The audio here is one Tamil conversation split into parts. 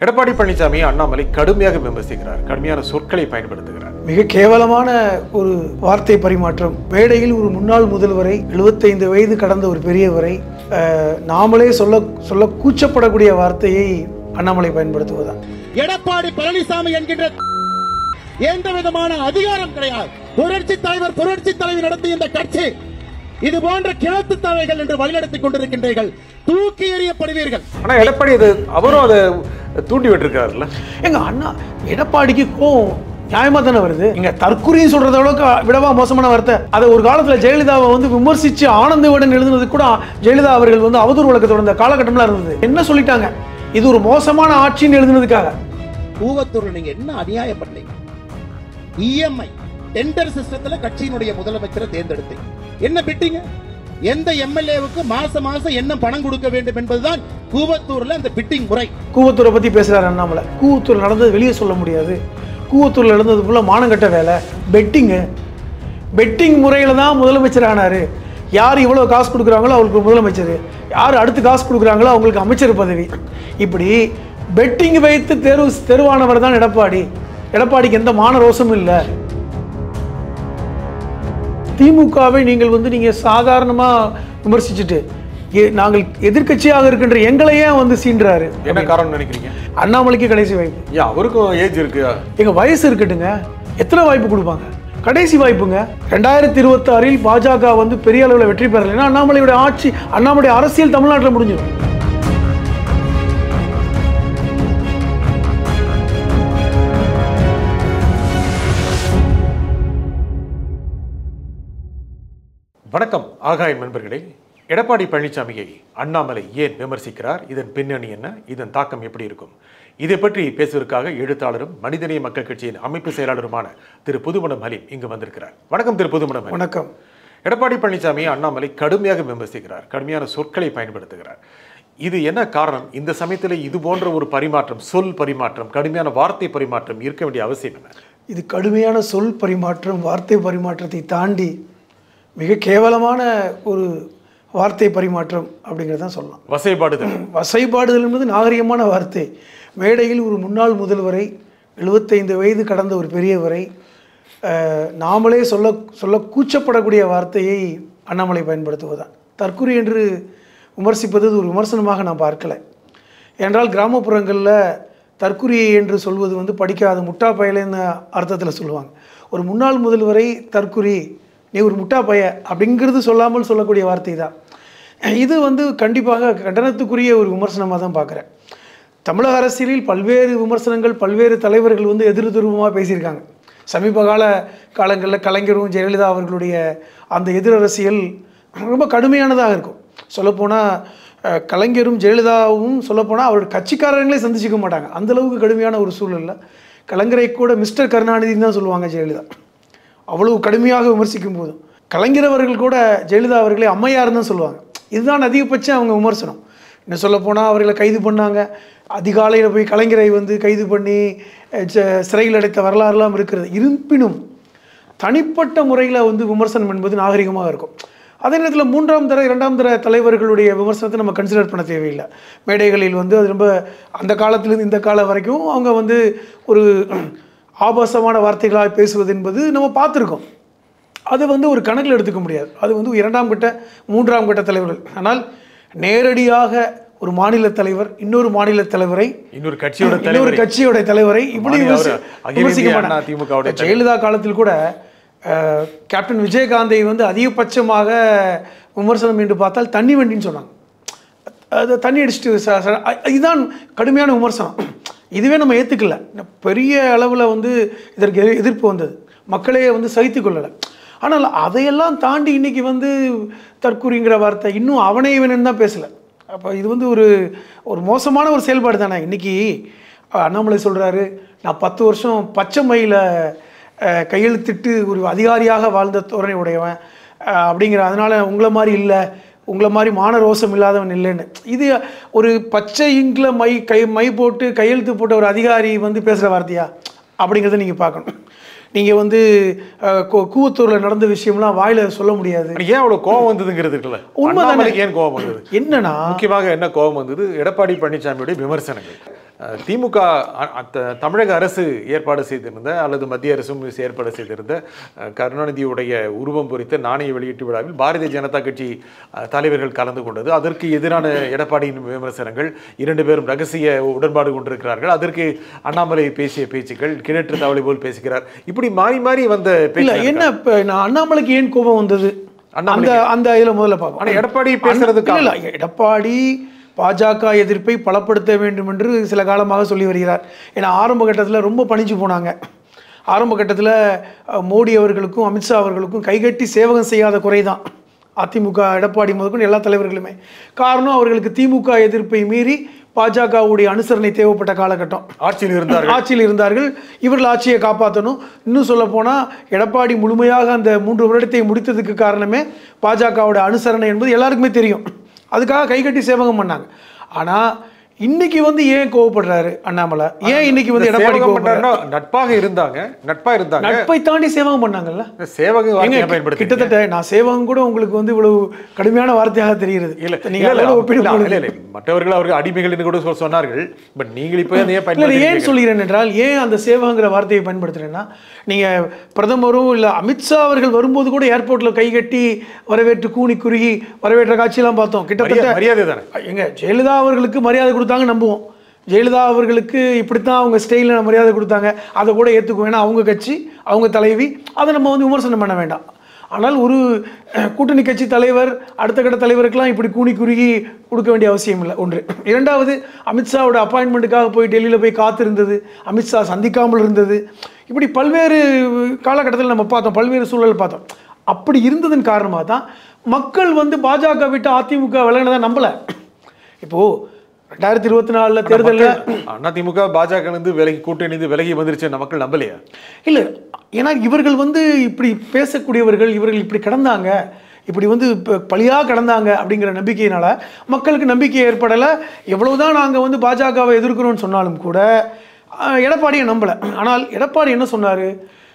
எடப்பாடி பழனிசாமி அண்ணாமலை கடுமையாக விமர்சிக்கிறார் கடுமையான சொற்களை பயன்படுத்துகிறார் மிக கேவலமான ஒரு வார்த்தை பரிமாற்றம் மேடையில் ஒரு முன்னாள் முதல்வரை 75 வயது கடந்த ஒரு பெரியவரை அஹ், நாமளே சொல்ல சொல்ல கூச்சப்படக்கூடிய வார்த்தையை அண்ணாமலை பயன்படுத்துவதா எடப்பாடி பழனிசாமி என்கின்ற எந்த விதமான அதிகாரம் கிடையாது புரட்சி தலைவர் புரட்சி தலைவர் நடத்திய இந்த கட்சி இது போன்ற கிழத்து தலைகள் என்று வழிநடத்திக் கொண்டிருக்கின்றீர்கள் தூக்கி எறியப்படுவீர்கள் ஆனா எடப்பாடி அது அவரும் அதை தூண்டி விட்டுருக்காருல்ல எங்க அண்ணா எடப்பாடிக்கு கோவம் நியாயமா தானே வருது இங்க தற்குறின்னு சொல்றத அளவுக்கு விடவா மோசமான வார்த்தை அதை ஒரு காலத்துல ஜெயலலிதாவை வந்து விமர்சிச்சு ஆனந்த விடன் எழுதுனது கூட ஜெயலலிதா அவர்கள் வந்து அவதூறு வழக்கத்தோட இந்த காலகட்டம்லாம் இருந்தது என்ன சொல்லிட்டாங்க இது ஒரு மோசமான ஆட்சின்னு எழுதுனதுக்காக கூவத்தூர்ல நீங்க என்ன அநியாயம் பண்ணீங்க இஎம்ஐ டெண்டர் சிஸ்டத்துல கட்சியினுடைய முதலமைச்சரை தேர்ந்தெடுத்தீங்க என்ன பிட்டிங்க எந்த எம்எல்ஏவுக்கு மாசம் மாசம் என்ன பணம் கொடுக்க வேண்டும் என்பதுதான் கூவத்தூர்ல அந்த பிட்டிங் முறை கூவத்தூரை பத்தி பேசுறாரு அண்ணாமலை கூவத்தூர் நடந்தது வெளியே சொல்ல முடியாது கூவத்தூர்ல நடந்தது ஃபுல்லாக மானங்கட்ட வேலை பெட்டிங்கு பெட்டிங் முறையில் தான் முதலமைச்சர் ஆனாரு யார் இவ்வளோ காசு கொடுக்குறாங்களோ அவங்களுக்கு முதலமைச்சர் யார் அடுத்து காசு கொடுக்குறாங்களோ அவங்களுக்கு அமைச்சர் பதவி இப்படி பெட்டிங் வைத்து தேர்வு தெருவானவர் தான் எடப்பாடி எடப்பாடிக்கு எந்த மான ரோசமும் இல்லை திமுகவை நீங்கள் வந்து நீங்கள் சாதாரணமாக விமர்சிச்சுட்டு எ- நாங்கள் எதிர்க்கட்சியாக இருக்கின்ற எங்களையே வந்து சீண்டுறாரு என்ன காரணம் நினைக்கிறீங்க அண்ணாமலைக்கு கடைசி வாய்ப்பு ஏன் அவருக்கும் ஏஜ் இருக்கு எங்க வயசு இருக்கட்டுங்க எத்தனை வாய்ப்பு கொடுப்பாங்க கடைசி வாய்ப்புங்க ரெண்டாயிரத்தி இருபத்தி ஆறில் பாஜக வந்து பெரிய அளவில் வெற்றி பெறலைன்னா அண்ணாமலையோட ஆட்சி அண்ணாமலையோட அரசியல் தமிழ்நாட்டில் முடிஞ்சிடும் வணக்கம் ஆகாயம் நண்பர்களே எடப்பாடி பழனிசாமியை அண்ணாமலை ஏன் விமர்சிக்கிறார் இதன் பின்னணி என்ன இதன் தாக்கம் எப்படி இருக்கும் இதை பற்றி பேசுவதற்காக எழுத்தாளரும் மனிதநேய மக்கள் கட்சியின் அமைப்பு செயலாளருமான திரு புதுமணம் ஹலீம் இங்கு வந்திருக்கிறார் வணக்கம் திரு புதுமணம் ஹலீம். வணக்கம் எடப்பாடி பழனிசாமி அண்ணாமலை கடுமையாக விமர்சிக்கிறார் கடுமையான சொற்களை பயன்படுத்துகிறார் இது என்ன காரணம் இந்த சமயத்தில் இது போன்ற ஒரு பரிமாற்றம் சொல் பரிமாற்றம் கடுமையான வார்த்தை பரிமாற்றம் இருக்க வேண்டிய அவசியம் என்ன இது கடுமையான சொல் பரிமாற்றம் வார்த்தை பரிமாற்றத்தை தாண்டி மிக கேவலமான ஒரு வார்த்தை பரிமாற்றம் அப்படிங்கிறத தான் சொல்லலாம் வசைபாடுதல் வசைபாடுதல் என்பது நாகரிகமான வார்த்தை மேடையில் ஒரு முன்னாள் முதல்வரை 75 வயது கடந்த ஒரு பெரியவரை அஹ், நாமளே சொல்ல சொல்ல கூச்சப்படக்கூடிய வார்த்தையை அண்ணாமலை பயன்படுத்துவதுதான் தற்குறி என்று விமர்சிப்பது இது ஒரு விமர்சனமாக நான் பார்க்கல என்றால் கிராமப்புறங்களில் தற்குறி என்று சொல்வது வந்து படிக்காத முட்டா பயலேன்னு அர்த்தத்தில் சொல்லுவாங்க ஒரு முன்னாள் முதல்வரை தற்குறி நீ ஒரு முட்டா பைய அப்படிங்கிறது சொல்லாமல் சொல்லக்கூடிய வார்த்தை தான் இது வந்து கண்டிப்பாக கண்டனத்துக்குரிய ஒரு விமர்சனமாக தான் பார்க்குறேன் தமிழக அரசியலில் பல்வேறு விமர்சனங்கள் பல்வேறு தலைவர்கள் வந்து எதிர் துருவமாக பேசியிருக்காங்க சமீப கால காலங்களில் கலைஞரும் ஜெயலலிதா அவர்களுடைய அந்த எதிர் அரசியல் ரொம்ப கடுமையானதாக இருக்கும் சொல்லப்போனால் அஹ், கலைஞரும் ஜெயலலிதாவும் சொல்லப்போனால் அவருடைய கட்சிக்காரங்களே சந்திச்சிக்க மாட்டாங்க அந்த அளவுக்கு கடுமையான ஒரு சூழல்ல கலைஞரை கூட மிஸ்டர் கருணாநிதினு தான் சொல்லுவாங்க ஜெயலலிதா அவ்வளவு கடுமையாக விமர்சிக்கும் போதும் கலைஞர் அவர்கள் கூட ஜெயலலிதா அவர்களை அம்மையார்னு தான் சொல்லுவாங்க இதுதான் அதிகபட்சம் அவங்க விமர்சனம் இன்னும் சொல்ல போனால் அவர்களை கைது பண்ணாங்க அதிகாலையில் போய் கலைஞரை வந்து கைது பண்ணி அஹ், ச- சிறையில் அடைத்த வரலாறுலாம் இருக்கிறது இருப்பினும் தனிப்பட்ட முறையில் வந்து விமர்சனம் என்பது நாகரிகமாக இருக்கும் அதே நேரத்தில் மூன்றாம் தர இரண்டாம் தர தலைவர்களுடைய விமர்சனத்தை நம்ம கன்சிடர் பண்ண தேவையில்லை மேடைகளில் வந்து அது ரொம்ப அந்த காலத்திலிருந்து இந்த காலம் வரைக்கும் அவங்க வந்து ஒரு ஆபாசமான வார்த்தைகளாக பேசுவது என்பது நம்ம பார்த்துருக்கோம் அது வந்து ஒரு கணக்கில் எடுத்துக்க முடியாது அது வந்து இரண்டாம் கட்ட மூன்றாம் கட்ட தலைவர்கள் ஆனால் நேரடியாக ஒரு மாநில தலைவர் இன்னொரு மாநில தலைவரை இன்னொரு கட்சியோட இன்னொரு தலைவர் கட்சியோட தலைவரை இப்படி மாநில விமர்சி- அவரு அகில விமர்சிக்க இந்திய அண்ணா மாட்டாங்க. திமுகவுடைய ஜெயலலிதா காலத்தில் கூட அஹ், கேப்டன் விஜயகாந்தை வந்து அதிகபட்சமாக விமர்சனம் என்று பார்த்தால் தண்ணி வண்டின்னு சொன்னாங்க அது தண்ணி அடிச்சுட்டு ச- ச- அ- இதுதான் கடுமையான விமர்சனம் இதுவே நம்ம ஏற்றுக்கல பெரிய அளவில் வந்து இதற்கு எதிர்- எதிர்ப்பு வந்தது மக்களே வந்து சகித்து கொள்ளலை ஆனால் அதையெல்லாம் தாண்டி இன்னைக்கு வந்து தற்கூறிங்கிற வார்த்தை இன்னும் அவனே இவனன்னு தான் பேசலை அப்போ இது வந்து ஒரு ஒரு மோசமான ஒரு செயல்பாடு தானே இன்னைக்கு அஹ், அண்ணாமலை சொல்கிறாரு நான் பத்து வருஷம் பச்சை மயில அஹ், கையெழுத்திட்டு ஒரு அதிகாரியாக வாழ்ந்த தோரணை உடையவன் அஹ், அப்படிங்கிற அதனால் உங்களை மாதிரி இல்லை உங்களை மாதிரி மான ரோசம் இல்லாதவன் இல்லைன்னு இது ஒரு பச்சை இங்கில் மை கை மை போட்டு கையெழுத்து போட்ட ஒரு அதிகாரி வந்து பேசுகிற வார்த்தையா அப்படிங்கிறத நீங்கள் பார்க்கணும் நீங்கள் வந்து அஹ், கூ- கூவத்தூரில் நடந்த விஷயம்லாம் வாயில சொல்ல முடியாது ஏன் அவ்வளவு கோபம் வந்ததுங்கிறது இருக்குல்ல உண்மைதானே? அண்ணாமலைக்கு ஏன் கோபம் வந்தது என்னன்னா முக்கியமாக என்ன கோபம் வந்தது எடப்பாடி பழனிசாமியுடைய விமர்சனங்கள் அஹ், திமுக அ- அ- தமிழக அரசு ஏற்பாடு செய்திருந்த அல்லது மத்திய அரசும் ஏற்பாடு செய்திருந்த அஹ், கருணாநிதியுடைய உருவம் பொறித்த நாணய வெளியீட்டு விழாவில் பாரதிய ஜனதா கட்சி அஹ், தலைவர்கள் கலந்து கொண்டது அதற்கு எதிரான எடப்பாடியின் விமர்சனங்கள் இரண்டு பேரும் ரகசிய உடன்பாடு கொண்டிருக்கிறார்கள் அதற்கு அண்ணாமலை பேசிய பேச்சுக்கள் கிணற்று தவளை போல் பேசுகிறார் இப்படி மாறி மாறி வந்த இல்ல பேச்சு என்ன இப்ப நான் அண்ணாமலைக்கு ஏன் கோபம் வந்தது அந்த அண்ணாமலைக்கு- அந்த இதுல முதல்ல பார்ப்போம் ஆனா எடப்பாடி பேசுறதுக்கு இல்ல, இல்ல, எடப்பாடி பாஜக எதிர்ப்பை பலப்படுத்த வேண்டும் என்று சில காலமாக சொல்லி வருகிறார் ஏன்னா ஆரம்ப கட்டத்தில் ரொம்ப பணிஞ்சு போனாங்க ஆரம்ப கட்டத்தில் மோடி அவர்களுக்கும் அமித்ஷா அவர்களுக்கும் கைகட்டி சேவகம் செய்யாத குறைதான் அதிமுக எடப்பாடி முதற்கொண்டு எல்லா தலைவர்களுமே காரணம் அவர்களுக்கு திமுக எதிர்ப்பை மீறி பாஜகவுடைய அனுசரணை தேவைப்பட்ட காலகட்டம் ஆட்சியில் இருந்தார்கள் ஆட்சியில் இருந்தார்கள் இவர்கள் ஆட்சியை காப்பாற்றணும் இன்னும் சொல்ல போனால் எடப்பாடி முழுமையாக அந்த மூன்று வருடத்தை முடித்ததுக்கு காரணமே பாஜகவோட அனுசரணை என்பது எல்லாருக்குமே தெரியும் அதுக்காக கைகட்டி சேவகம் பண்ணாங்க ஆனால் இன்னைக்கு வந்து ஏன் கோவப்படுறாரு அண்ணாமலை ஏன் இன்னைக்கு வந்து இந்த எடப்பாடி சேவகம் கோவப்படுறாரு பண்றாருன்னா நட்பாக இருந்தாங்க நட்பா இருந்தாங்க நட்பை தாண்டி சேவகம் பண்ணாங்கல்ல இந்த சேவக ஏங்க, வார்த்தையை பயன்படுத்தி கிட்டத்தட்ட நான் சேவகம் கூட உங்களுக்கு வந்து இவ்வளவு கடுமையான வார்த்தையாக தெரிகிறது இல்ல நீங்க இல்ல, இல்ல, அதோட ஒப்பிடும் இல்ல, பொழுது- இல்ல, இல்ல, மற்றவர்கள் அவர்கள் அடிமைகள் என்று கூட சொ- சொன்னார்கள் பட் நீங்கள் இப்போ அதை ஏன் இல்லை ஏன் பயன்படுத்தி சொல்கிறேன் என்றால் ஏன் அந்த சேவகங்கிற வார்த்தையை பயன்படுத்துறேன்னா நீங்க பிரதமரும் இல்ல அமித்ஷா அவர்கள் வரும்போது கூட ஏர்போர்ட்ல கை கட்டி வரவேற்று கூனி குறுகி வரவேற்ற காட்சியெல்லாம் பார்த்தோம் கிட்டத்தட்ட மரியாதை தானே எங்க ஜெயலலிதா அவர்களுக்கு மரியாதை கொடுத்தாங்க நம்புவோம் ஜெயலலிதா அவர்களுக்கு இப்படித்தான் அவங்க ஸ்டைலில் மரியாதை கொடுத்தாங்க அதை கூட ஏற்றுக்குவோம் ஏன்னா அவங்க கட்சி அவங்க தலைவி அதை நம்ம வந்து விமர்சனம் பண்ண வேண்டாம் ஆனால் ஒரு அஹ், கூட்டணி கட்சி தலைவர் அடுத்த கட்ட தலைவருக்கெல்லாம் இப்படி கூனி குறுகி கொடுக்க வேண்டிய அவசியம் இல்லை ஒன்று இரண்டாவது அமித்ஷாவோட அப்பாயின்மெண்ட்டுக்காக போய் டெல்லியில் போய் காத்திருந்தது அமித்ஷா சந்திக்காமல் இருந்தது இப்படி பல்வேறு காலகட்டத்தில் நம்ம பார்த்தோம் பல்வேறு சூழல் பார்த்தோம் அப்படி இருந்ததன் காரணமாக தான் மக்கள் வந்து பாஜக விட்டு அதிமுக விலகினதை நம்பலை இப்போது ரெண்டாயிரத்தி இருபத்தி நாலில் தேர்தலில் அதிமுக பாஜக இருந்து விலகி கூட்டணி விலகி வந்துருச்சு மக்கள் நம்பலையா இல்லை ஏன்னா இவர்கள் வந்து இப்படி பேசக்கூடியவர்கள் இவர்கள் இப்படி கடந்தாங்க இப்படி வந்து இப்போ பழியாக கடந்தாங்க அப்படிங்கிற நம்பிக்கையினால மக்களுக்கு நம்பிக்கை ஏற்படலை எவ்வளவுதான் நாங்கள் வந்து பாஜகவை எதிர்க்கிறோம்னு சொன்னாலும் கூட ஆஹ், எடப்பாடியை நம்பலை ஆனால் எடப்பாடி என்ன சொன்னார்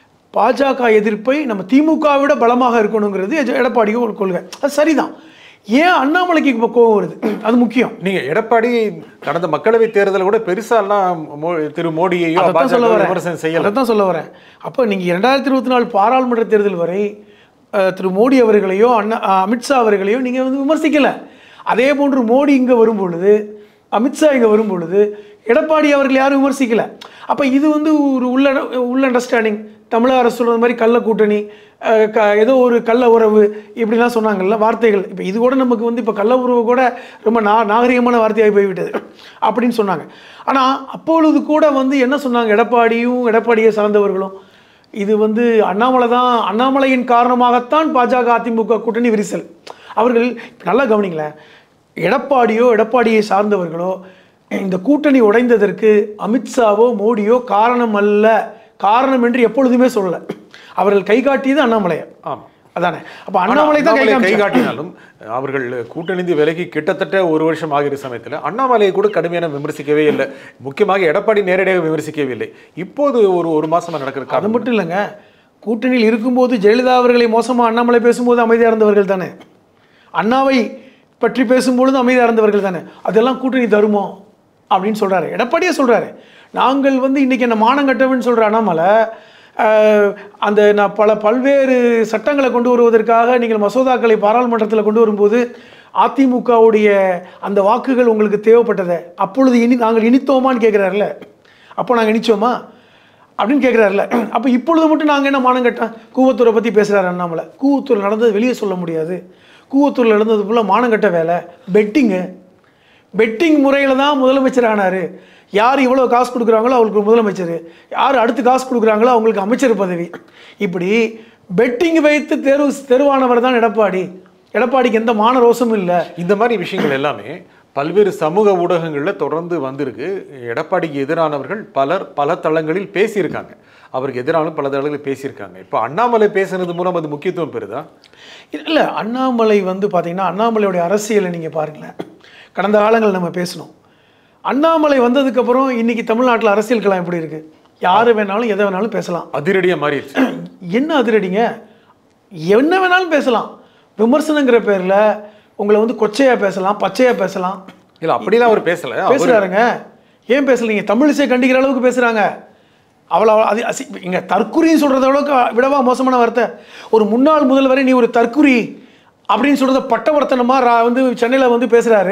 பாஜக எதிர்ப்பை நம்ம திமுகவை விட பலமாக இருக்கணுங்கிறது எஜ- எடப்பாடிக்கு ஒரு கொள்கை அது சரிதான் ஏன் அண்ணாமலைக்கு இப்போ கோவம் வருது அது முக்கியம் நீங்க எடப்பாடி கடந்த மக்களவை தேர்தலில் கூட பெருசா எல்லாம் மோ- திரு மோடியையோ அதைத்தான் சொல்ல பாஜக வரேன் விமர்சனம் செய்யல அதைத்தான் சொல்ல வரேன் அப்போ நீங்கள் இரண்டாயிரத்தி இருபத்தி நாலு பாராளுமன்ற தேர்தல் வரை அஹ், திரு மோடி அவர்களையோ அண்ணா அஹ், அமித்ஷா அவர்களையோ நீங்கள் வந்து விமர்சிக்கல அதே போன்று மோடி இங்கே வரும் பொழுது அமித்ஷா இங்கே வரும் பொழுது எடப்பாடி அவர்கள் யாரும் விமர்சிக்கல அப்போ இது வந்து ஒரு உள்ள உள்ள அண்டர்ஸ்டாண்டிங் தமிழக அரசு சொல்கிற மாதிரி கள்ள கூட்டணி அஹ், க ஏதோ ஒரு கள்ள உறவு இப்படிலாம் சொன்னாங்கல்ல வார்த்தைகள் இப்போ இது கூட நமக்கு வந்து இப்போ கள்ள உறவு கூட ரொம்ப நா நாகரிகமான வார்த்தையாகி போய்விட்டது அப்படின்னு சொன்னாங்க ஆனால் அப்பொழுது கூட வந்து என்ன சொன்னாங்க எடப்பாடியும் எடப்பாடியை சார்ந்தவர்களும் இது வந்து அண்ணாமலை தான் அண்ணாமலையின் காரணமாகத்தான் பாஜக அதிமுக கூட்டணி விரிசல் அவர்கள் இப்ப நல்லா கவனிங்களேன் எடப்பாடியோ எடப்பாடியை சார்ந்தவர்களோ இந்த கூட்டணி உடைந்ததற்கு அமித்ஷாவோ மோடியோ காரணம் அல்ல காரணம் என்று எப்பொழுதுமே சொல்லலை அவர்கள் கை காட்டியது அண்ணாமலையை ஆமா அதானே அப்போ அண்ணாமலை தான் கை அண்ணாமலை கை காமிச்சார். காட்டினாலும் அவர்கள் கூட்டணிந்து விலகி கிட்டத்தட்ட ஒரு வருஷம் ஆகிற சமயத்தில் அண்ணாமலையை கூட கடுமையான விமர்சிக்கவே இல்லை முக்கியமாக எடப்பாடி நேரடியாக விமர்சிக்கவே இல்லை இப்போது ஒரு ஒரு மாசமா நடக்கிற அது காரணம் மட்டும் இல்லைங்க கூட்டணியில் இருக்கும்போது ஜெயலலிதா அவர்களை மோசமாக அண்ணாமலை பேசும்போது அமைதியாக இருந்தவர்கள் தானே அண்ணாவை பற்றி பேசும்பொழுது அமைதியாக இருந்தவர்கள் தானே அதெல்லாம் கூட்டணி தருமோ அப்படின்னு சொல்கிறாரு எடப்பாடியே சொல்கிறாரு நாங்கள் வந்து இன்றைக்கி என்ன மானம் கட்டவன்னு சொல்கிற அண்ணாமலை ஆஹ், அந்த நான் பல பல்வேறு சட்டங்களை கொண்டு வருவதற்காக நீங்கள் மசோதாக்களை பாராளுமன்றத்தில் கொண்டு வரும்போது அதிமுகவுடைய அந்த வாக்குகள் உங்களுக்கு தேவைப்பட்டதை அப்பொழுது இனி நாங்கள் இனித்தோமான்னு கேட்குறாருல அப்போ நாங்கள் இனிச்சோமா அப்படின்னு கேட்குறாருல அப்போ இப்பொழுது மட்டும் நாங்கள் என்ன மானம் கட்டோம் கூவத்தூரை பற்றி பேசுகிறாரு அண்ணாமலை கூவத்தூர் நடந்தது வெளியே சொல்ல முடியாது கூவத்தூரில் நடந்தது ஃபுல்லாக மானம் கட்ட வேலை பெட்டிங்கு பெட்டிங் முறையில் தான் முதலமைச்சர் ஆனார் யார் இவ்வளோ காசு கொடுக்குறாங்களோ அவங்களுக்கு முதலமைச்சர் யார் அடுத்து காசு கொடுக்குறாங்களோ அவங்களுக்கு அமைச்சர் பதவி இப்படி பெட்டிங் வைத்து தேர்வு தெருவானவர் தான் எடப்பாடி எடப்பாடிக்கு எந்த மான ரோசமும் இல்லை இந்த மாதிரி விஷயங்கள் எல்லாமே பல்வேறு சமூக ஊடகங்களில் தொடர்ந்து வந்திருக்கு எடப்பாடிக்கு எதிரானவர்கள் பலர் பல தளங்களில் பேசியிருக்காங்க அவருக்கு எதிரான பல தளங்களில் பேசியிருக்காங்க இப்போ அண்ணாமலை பேசுனது மூலம் அது முக்கியத்துவம் பெறுதா இல்லை அண்ணாமலை வந்து பார்த்தீங்கன்னா அண்ணாமலையோடைய அரசியலை நீங்கள் பாருங்களேன் கடந்த காலங்கள் நம்ம பேசணும் அண்ணாமலை வந்ததுக்கப்புறம் இன்னைக்கு தமிழ்நாட்டில் அரசியல் களம் எப்படி இருக்கு யார் வேணாலும் எதை வேணாலும் பேசலாம் அதிரடியாக மாறிடுச்சு என்ன அதிரடிங்க என்ன வேணாலும் பேசலாம் விமர்சனங்கிற பேரில் உங்களை வந்து கொச்சையாக பேசலாம் பச்சையாக பேசலாம் இல்லை அப்படிலாம் அவர் பேசல அவர் பேசுகிறாருங்க ஏன் பேசலைங்க தமிழிசை கண்டிக்கிற அளவுக்கு பேசுகிறாங்க அவ்வளோ அது அசி இங்கே தற்குறின்னு சொல்கிறத அளவுக்கு விடவா மோசமான வார்த்தை ஒரு முன்னாள் முதல்வரை நீ ஒரு தற்குறி அப்படின்னு சொல்கிறத பட்டவர்த்தனமாக ரா வந்து சென்னையில் வந்து பேசுகிறாரு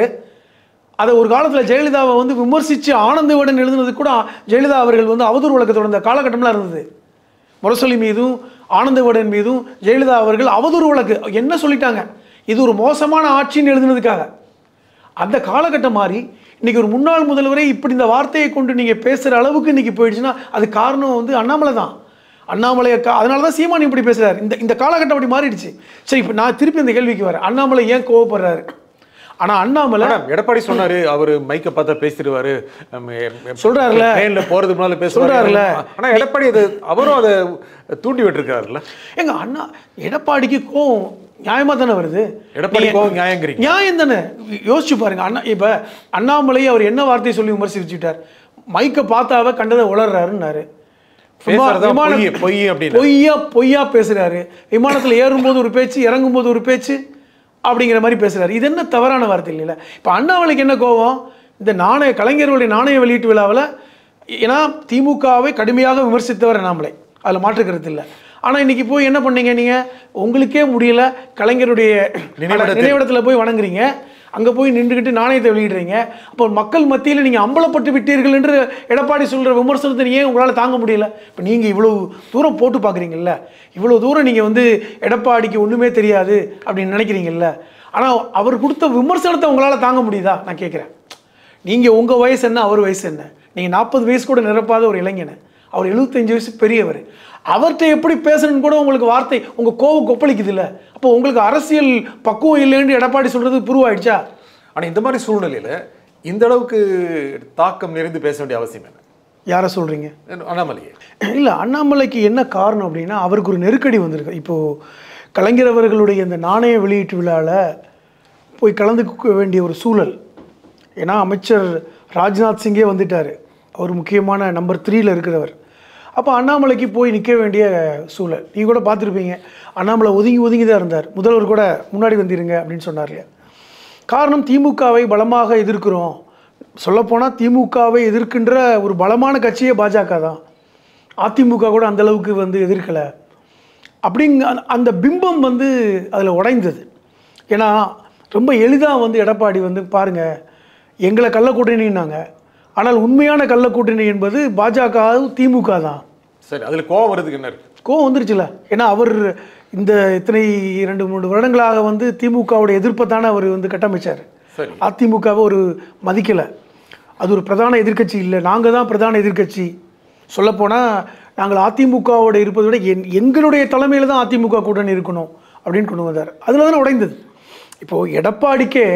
அதை ஒரு காலத்தில் ஜெயலலிதாவை வந்து விமர்சித்து ஆனந்த விடன் எழுதுனது கூட ஜெயலலிதா அவர்கள் வந்து அவதூறு வழக்கு தொடர்ந்த காலகட்டம்லாம் இருந்தது முரசொலி மீதும் ஆனந்த விடன் மீதும் ஜெயலலிதா அவர்கள் அவதூறு வழக்கு என்ன சொல்லிட்டாங்க இது ஒரு மோசமான ஆட்சின்னு எழுதுனதுக்காக அந்த காலகட்டம் மாறி இன்னைக்கு ஒரு முன்னாள் முதல்வரை இப்படி இந்த வார்த்தையை கொண்டு நீங்கள் பேசுகிற அளவுக்கு இன்னைக்கு போயிடுச்சுன்னா அது காரணம் வந்து அண்ணாமலை தான் அண்ணாமலையை கா அதனால தான் சீமான் இப்படி பேசுகிறார் இந்த இந்த காலகட்டம் அப்படி மாறிடுச்சு சரி இப்போ நான் திருப்பி இந்த கேள்விக்கு வரேன் அண்ணாமலை ஏன் கோவப்படுறாரு ஆனால் அண்ணாமலை மேடம் எடப்பாடி சொன்னாரு அவரு மைக்க பார்த்தா பேசிடுவாரு சொல்றாருல. ட்ரெயின்ல போறதுக்கு முன்னால பேசுறாருல சொல்றாருல. ஆனா எடப்பாடி அது அவரும் அதை தூண்டி விட்டுருக்காருல்ல எங்க அண்ணா எடப்பாடிக்கு கோவம் நியாயமாக தானே வருது எடப்பாடி நீங்க- கோவம் நியாயங்கிறீங்க நியாயம் தானே யோசிச்சு பாருங்க அண்ணா இப்போ அண்ணாமலை அவர் என்ன வார்த்தையை சொல்லி விமர்சிச்சுட்டார் மைக்கை பார்த்தாவ கண்டதை உளர்றாருன்னாரு விமா- பேசுறதா விமானம் பொய் பொய் அப்படின்னு பொய்யா பொய்யா பேசுறாரு விமானத்தில் ஏறும்போது ஒரு பேச்சு இறங்கும்போது ஒரு பேச்சு அப்படிங்கிற மாதிரி பேசுறாரு இது என்ன தவறான வார்த்தை இல்லைல்ல இப்போ அண்ணாமலைக்கு என்ன கோவம் இந்த நாணய கலைஞர்களுடைய நாணய வெளியீட்டு விழாவில் ஏன்னா திமுகவை கடுமையாக விமர்சித்தவர் அண்ணாமலை அதில் மாற்றுக்கிறது இல்லை ஆனால் இன்னைக்கு போய் என்ன பண்ணீங்க நீங்கள் உங்களுக்கே முடியல கலைஞருடைய நினைவிடத்தில். நினைவிடத்தில் போய் வணங்குறீங்க அங்கே போய் நின்றுக்கிட்டு நாணயத்தை வெளியிடுறீங்க அப்போ மக்கள் மத்தியில் நீங்கள் அம்பலப்பட்டு விட்டீர்கள் என்று எடப்பாடி சொல்கிற விமர்சனத்தை ஏன் உங்களால் தாங்க முடியல இப்போ நீங்கள் இவ்வளோ தூரம் போட்டு பார்க்குறீங்கல்ல இவ்வளோ தூரம் நீங்கள் வந்து எடப்பாடிக்கு ஒன்றுமே தெரியாது அப்படின்னு நினைக்கிறீங்கல்ல ஆனால் அவர் கொடுத்த விமர்சனத்தை உங்களால் தாங்க முடியுதா நான் கேட்குறேன் நீங்கள் உங்கள் வயசு என்ன அவர் வயசு என்ன நீங்கள் நாற்பது வயசு கூட நிரப்பாத ஒரு இளைஞனை அவர் 75 வயசு பெரியவர் அவர்கிட்ட எப்படி பேசணும்னு கூட உங்களுக்கு வார்த்தை உங்கள் கோவம் கொப்பளிக்குது இல்லை அப்போ உங்களுக்கு அரசியல் பக்குவம் இல்லைன்னு எடப்பாடி சொல்கிறது புருவாயிடுச்சா ஆனா இந்த மாதிரி சூழ்நிலையில இந்த அளவுக்கு தாக்கம் நிறைந்து பேச வேண்டிய அவசியம் என்ன யாரை சொல்கிறீங்க அண்ணாமலையே இல்லை அண்ணாமலைக்கு என்ன காரணம் அப்படின்னா அவருக்கு ஒரு நெருக்கடி வந்திருக்கு இப்போது கலைஞர் அவர்களுடைய இந்த நாணய வெளியீட்டு விழாவில் போய் கலந்துக்க வேண்டிய ஒரு சூழல் ஏன்னா அமைச்சர் ராஜ்நாத் சிங்கே வந்துட்டார் அவர் முக்கியமான நம்பர் த்ரீல இருக்கிறவர் அப்போ அண்ணாமலைக்கு போய் நிற்க வேண்டிய சூழல் நீங்கள் கூட பார்த்துருப்பீங்க அண்ணாமலை ஒதுங்கி ஒதுங்கி தான் இருந்தார் முதல்வர் கூட முன்னாடி வந்துருங்க அப்படின்னு சொன்னார் இல்லையா காரணம் திமுகவை பலமாக எதிர்க்கிறோம் சொல்லப்போனால் திமுகவை எதிர்க்கின்ற ஒரு பலமான கட்சியே பாஜக தான் அதிமுக கூட அந்த அளவுக்கு வந்து எதிர்க்கலை அப்படிங்க அந்த- அந்த பிம்பம் வந்து அதில் உடைந்தது ஏன்னா ரொம்ப எளிதாக வந்து எடப்பாடி வந்து பாருங்க எங்களை கள்ள கூட்டணின்னாங்க ஆனால் உண்மையான கள்ள கூட்டணி என்பது பாஜக திமுக தான் சரி அதுல கோவம் வருதுக்கு என்ன இருக்கு கோவம் வந்துருச்சுல ஏன்னா அவர் இந்த இத்தனை இரண்டு மூணு வருடங்களாக வந்து திமுகவுடைய எதிர்ப்பை தானே அவர் வந்து கட்டமைச்சார் சரி அதிமுகவை ஒரு மதிக்கலை அது ஒரு பிரதான எதிர்க்கட்சி இல்லை நாங்கள் தான் பிரதான எதிர்க்கட்சி சொல்லப்போனால் நாங்கள் அதிமுகவோட இருப்பதை விட என் எங்களுடைய தலைமையில் தான் அதிமுக கூட்டணி இருக்கணும் அப்படின்னு கொண்டு வந்தார் அதில் தானே உடைந்தது இப்போது எடப்பாடிக்கே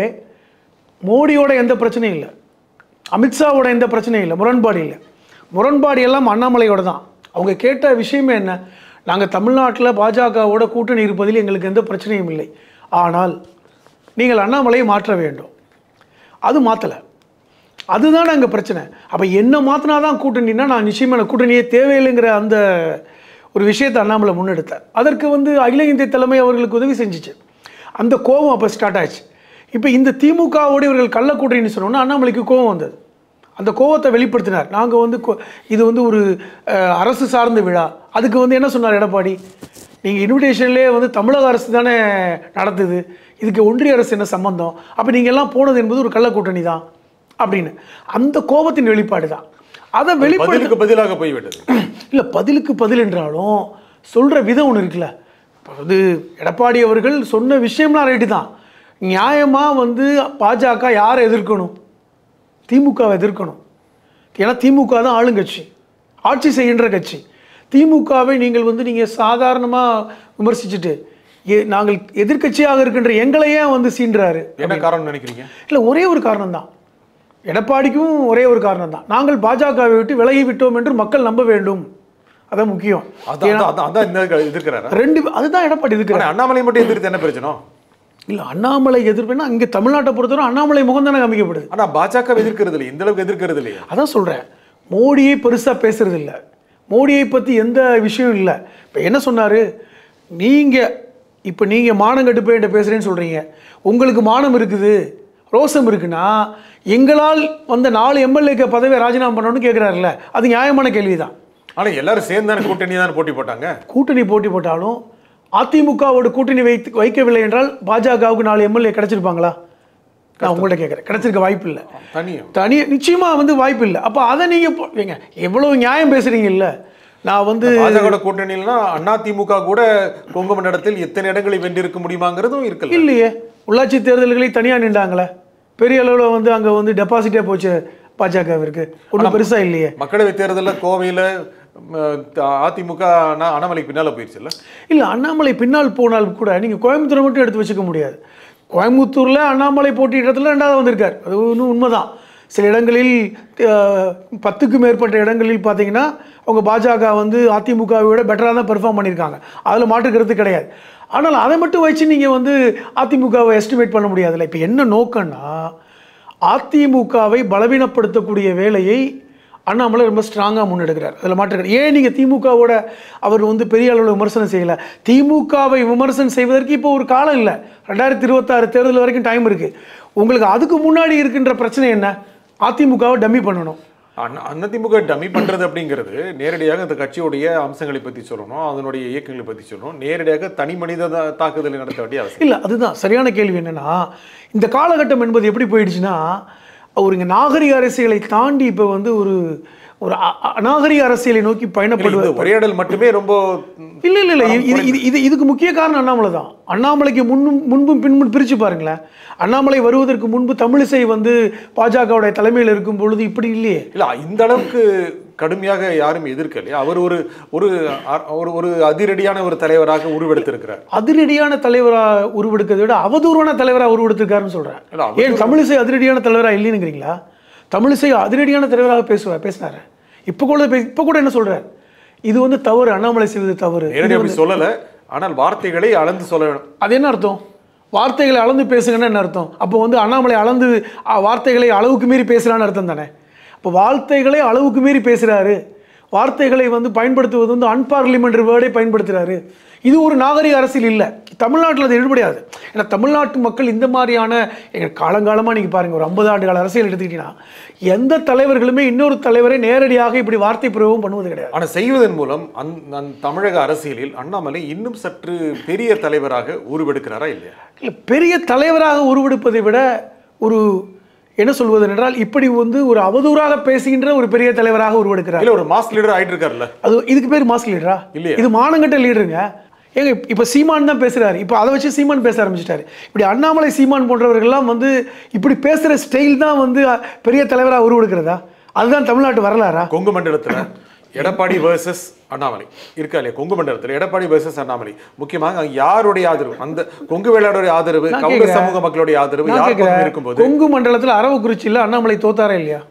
மோடியோட எந்த பிரச்சனையும் இல்லை அமித்ஷாவோட எந்த பிரச்சனையும் இல்லை முரண்பாடு இல்லை முரண்பாடு எல்லாம் அண்ணாமலையோட தான் அவங்க கேட்ட விஷயமே என்ன நாங்கள் தமிழ்நாட்டில் பாஜகவோட கூட்டணி இருப்பதில் எங்களுக்கு எந்த பிரச்சனையும் இல்லை ஆனால் நீங்கள் அண்ணாமலையை மாற்ற வேண்டும் அது மாற்றலை அதுதான் அங்கே பிரச்சனை அப்போ என்ன மாற்றினா தான் கூட்டணின்னா நான் நிச்சயமாக எனக்கு கூட்டணியே தேவையில்லைங்கிற அந்த ஒரு விஷயத்தை அண்ணாமலை முன்னெடுத்தார் அதற்கு வந்து அகில இந்திய தலைமை அவர்களுக்கு உதவி செஞ்சுச்சு அந்த கோபம் அப்போ ஸ்டார்ட் ஆச்சு இப்போ இந்த திமுகவோடு இவர்கள் கள்ள கூட்டணின்னு சொன்னோன்னா அண்ணாமலைக்கு கோபம் வந்தது அந்த கோவத்தை வெளிப்படுத்தினார் நாங்கள் வந்து கொ- இது வந்து ஒரு அஹ், அரசு சார்ந்த விழா அதுக்கு வந்து என்ன சொன்னார் எடப்பாடி நீங்கள் இன்விடேஷன்லேயே வந்து தமிழக அரசு தானே நடத்துது இதுக்கு ஒன்றிய அரசு என்ன சம்பந்தம் அப்போ நீங்கள் எல்லாம் போனது என்பது ஒரு கள்ள கூட்டணி தான் அப்படின்னு அந்த கோபத்தின் வெளிப்பாடு தான் அதை வெளிப்படுத்த பதிலுக்கு பதிலாக போய்விட்டது இல்லை பதிலுக்கு பதில் என்றாலும் சொல்கிற விதம் ஒன்று இருக்குல்ல இப்போ வந்து எடப்பாடி அவர்கள் சொன்ன விஷயம்லாம் ரைட்டு தான் நியாயமாக வந்து பாஜக யாரை எதிர்க்கணும் திமுகவை எதிர்க்கணும் ஏன்னா திமுக தான் ஆளுங்கட்சி ஆட்சி செய்கின்ற கட்சி திமுகவை நீங்கள் வந்து நீங்கள் சாதாரணமாக விமர்சிச்சுட்டு எ- நாங்கள் எதிர்க்கட்சியாக இருக்கின்ற எங்களையே வந்து சீண்டுறாரு என்ன காரணம் நினைக்கிறீங்க இல்லை ஒரே ஒரு காரணம் தான் எடப்பாடிக்கும் ஒரே ஒரு காரணம் தான் நாங்கள் பாஜகவை விட்டு விலகி விட்டோம் என்று மக்கள் நம்ப வேண்டும் அதான் முக்கியம் அதான் அதான், அதான் அதான் இந்த எதிர்க்கிறாரா ரெண்டு அதுதான் எடப்பாடி இருக்கிறார் ஆனா அண்ணாமலை மட்டும் எதிர்த்து என்ன பிரச்சனை இல்லை அண்ணாமலை எதிர்ப்புனா இங்கே தமிழ்நாட்டை பொறுத்தவரை அண்ணாமலை முகம் தானே காமிக்கப்படுது ஆனா பாஜக எதிர்க்கிறது இல்லையா இந்த அளவுக்கு எதிர்க்கிறது இல்லையா அதான் சொல்கிறேன் மோடியை பெருசாக பேசுறது இல்லை மோடியை பற்றி எந்த விஷயம் இல்லை இப்போ என்ன சொன்னார் நீங்கள் இப்போ நீங்கள் மானம் கட்டு போய் என்கிட்ட பேசுகிறேன்னு சொல்கிறீங்க உங்களுக்கு மானம் இருக்குது ரோசம் இருக்குன்னா எங்களால் வந்த நாலு எம்எல்ஏக்கு பதவியை ராஜினாமா பண்ணணும்னு கேட்குறாருல்ல அது நியாயமான கேள்வி தான் ஆனா எல்லாரும் சேர்ந்து தானே கூட்டணி தானே போட்டி போட்டாங்க கூட்டணி போட்டி போட்டாலும் அதிமுகவோட கூட்டணி வைத்து வைக்கவில்லை என்றால் பாஜகவுக்கு நாலு எம்எல்ஏ கிடைச்சிருப்பாங்களா நான் உங்கள்கிட்ட கேட்குறேன் கிடைச்சிருக்க வாய்ப்பு இல்லை தனியும் தனி நிச்சயமாக வந்து வாய்ப்பு இல்லை அப்போ அதை நீங்கள் ஏங்க எவ்வளவு நியாயம் பேசுகிறீங்கல்ல நான் வந்து பாஜக கூட்டணியில்னா அதிமுக கூட கொங்கு மண்டலத்தில் எத்தனை இடங்களை வென்றிருக்க முடியுமாங்கிறதும் இருக்குல்ல இல்லையே உள்ளாட்சி தேர்தல்களில் தனியாக நின்றாங்களே பெரிய அளவில் வந்து அங்கே வந்து டெபாசிட்டே போச்சு பாஜகவிற்கு ஒன்றும் பெருசாக இல்லையே மக்களவை தேர்தலில் கோவையில் அதிமுக அண்ணா- அண்ணாமலை பின்னால போயிடுச்சுல்ல இல்லை அண்ணாமலை பின்னால் போனால் கூட நீங்கள் கோயம்புத்தூரை மட்டும் எடுத்து வச்சுக்க முடியாது கோயம்புத்தூரில் அண்ணாமலை போட்டியிடத்தில் ரெண்டாவது வந்திருக்கார் அது ஒன்றும் உண்மைதான் சில இடங்களில் அஹ், பத்துக்கும் மேற்பட்ட இடங்களில் பார்த்தீங்கன்னா அவங்க பாஜக வந்து அதிமுகவை விட பெட்டராக தான் பெர்ஃபார்ம் பண்ணியிருக்காங்க அதில் மாற்று கருத்து கிடையாது ஆனால் அதை மட்டும் வச்சு நீங்கள் வந்து அதிமுகவை எஸ்டிமேட் பண்ண முடியாதுல்ல இப்போ என்ன நோக்கம்னா அதிமுகவை பலவீனப்படுத்தக்கூடிய வேலையை அண்ணாமலை ரொம்ப ஸ்ட்ராங்காக முன்னெடுக்கிறார் அதில் மாற்றுக்கிறார் ஏன் நீங்கள் திமுகவோட அவர் வந்து பெரிய அளவில் விமர்சனம் செய்யலை திமுகவை விமர்சனம் செய்வதற்கு இப்போ ஒரு காலம் இல்லை ரெண்டாயிரத்தி இருபத்தாறு தேர்தல் வரைக்கும் டைம் இருக்குது உங்களுக்கு அதுக்கு முன்னாடி இருக்கின்ற பிரச்சனை என்ன அதிமுகவை டம்மி பண்ணணும் அண்ணா- அதிமுக டம்மி பண்றது அப்படிங்கிறது நேரடியாக அந்த கட்சியுடைய அம்சங்களை பத்தி சொல்லணும் அதனுடைய இயக்கங்களை பத்தி சொல்லணும் நேரடியாக தனி மனித தா- தாக்குதலை நடத்த வேண்டிய அவசியம் இல்லை அதுதான் சரியான கேள்வி என்னன்னா இந்த காலகட்டம் என்பது எப்படி போயிடுச்சுன்னா ஒரு இங்கே நாகரிக அரசியலை தாண்டி இப்போ வந்து ஒரு ஒரு அ- அ- அநாகரிக அரசியலை நோக்கி இல்ல, பயணப்படுவது இந்த உரையாடல் மட்டுமே ரொம்ப ம், இல்ல இல்ல இல்ல இது இது இது இதுக்கு முக்கிய காரணம் அண்ணாமலை தான் அண்ணாமலைக்கு முன்னும் முன்பும் பின்பும் பிரிச்சு பாருங்களேன் அண்ணாமலை வருவதற்கு முன்பு தமிழிசை வந்து பாஜகவுடைய தலைமையில் இருக்கும் பொழுது இப்படி இல்லையே இல்ல இந்த அளவுக்கு கடுமையாக யாரும் எதிர்க்கலையா அவர் ஒரு ஒரு அ- ஒரு ஒரு அதிரடியான ஒரு தலைவராக உருவெடுத்திருக்கிறார் அதிரடியான தலைவரா உருவெடுக்கிறதை விட அவதூறான தலைவரா உருவெடுத்திருக்காருன்னு சொல்றேன் இல்ல, அவதூறு- ஏன் தமிழிசை அதிரடியான தலைவரா இல்லைன்னுங்கிறீங்களா தமிழிசை அதிரடியான தலைவராக பேசுவார் பேசினாரு இப்போ கூட பே- இப்போ கூட என்ன சொல்றார் இது வந்து தவறு அண்ணாமலை செய்வது தவறு நேரடி அப்படி சொல்லல ஆனால் வார்த்தைகளை அளந்து சொல்ல வேணும் அது என்ன அர்த்தம் வார்த்தைகளை அளந்து பேசுங்கன்னா என்ன அர்த்தம் அப்போ வந்து அண்ணாமலை அளந்து அ, வார்த்தைகளை அளவுக்கு மீறி பேசுகிறான்னு அர்த்தம் தானே அப்போ வார்த்தைகளை அளவுக்கு மீறி பேசுகிறாரு வார்த்தைகளை வந்து பயன்படுத்துவது வந்து அன்பார்லிமெண்ட்ரி வேர்டே பயன்படுத்துகிறாரு இது ஒரு நாகரிக அரசியல் இல்லை தமிழ்நாட்டில் அது எடுபடியாது ஏன்னா தமிழ்நாட்டு மக்கள் இந்த மாதிரியான எங்கள் காலங்காலமாக நீங்கள் பாருங்கள் ஒரு ஐம்பது ஆண்டு கால அரசியல் எடுத்துக்கிட்டீங்கன்னா எந்த தலைவர்களுமே இன்னொரு தலைவரை நேரடியாக இப்படி வார்த்தை பிரயோகம் பண்ணுவது கிடையாது ஆனா செய்வதன் மூலம் அந் அந்த தமிழக அரசியலில் அண்ணாமலை இன்னும் சற்று பெரிய தலைவராக உருவெடுக்கிறாரா இல்லையா இல்லை பெரிய தலைவராக உருவெடுப்பதை விட ஒரு என்ன சொல்வது என்றால் இப்படி வந்து ஒரு அவதூறாக பேசுகின்ற ஒரு பெரிய தலைவராக உருவெடுக்கிறார் இல்ல ஒரு மாஸ் லீடர் ஆயிட்டு இருக்காருல்ல அது இதுக்கு பேர் மாஸ் லீடரா இல்லையா? இது மானங்கட்ட லீடருங்க ஏங்க இப்போ சீமான் தான் பேசுறாரு இப்போ அதை வச்சு சீமான் பேச ஆரம்பிச்சிட்டாரு இப்படி அண்ணாமலை சீமான் போன்றவர்கள்லாம் வந்து இப்படி பேசுகிற ஸ்டைல் தான் வந்து அஹ், பெரிய தலைவராக உருவெடுக்கிறதா அதுதான் தமிழ்நாட்டு வரலாறா கொங்கு மண்டலத்துல எடப்பாடி வர்சஸ் அண்ணாமலை இருக்கா இல்லையா கொங்கு மண்டலத்துல எடப்பாடி வர்சஸ் அண்ணாமலை முக்கியமாக அங்க யாருடைய ஆதரவு அந்த கொங்கு வேளாளருடைய ஆதரவு நான் கவுண்டர் கேக்குறேன். சமூக மக்களுடைய ஆதரவு நான் யார் பக்கம் கேட்குறேன் இருக்கும்போது கொங்கு மண்டலத்தில் அரவக்குறிச்சியில் அண்ணாமலை தோத்தாரா இல்லையா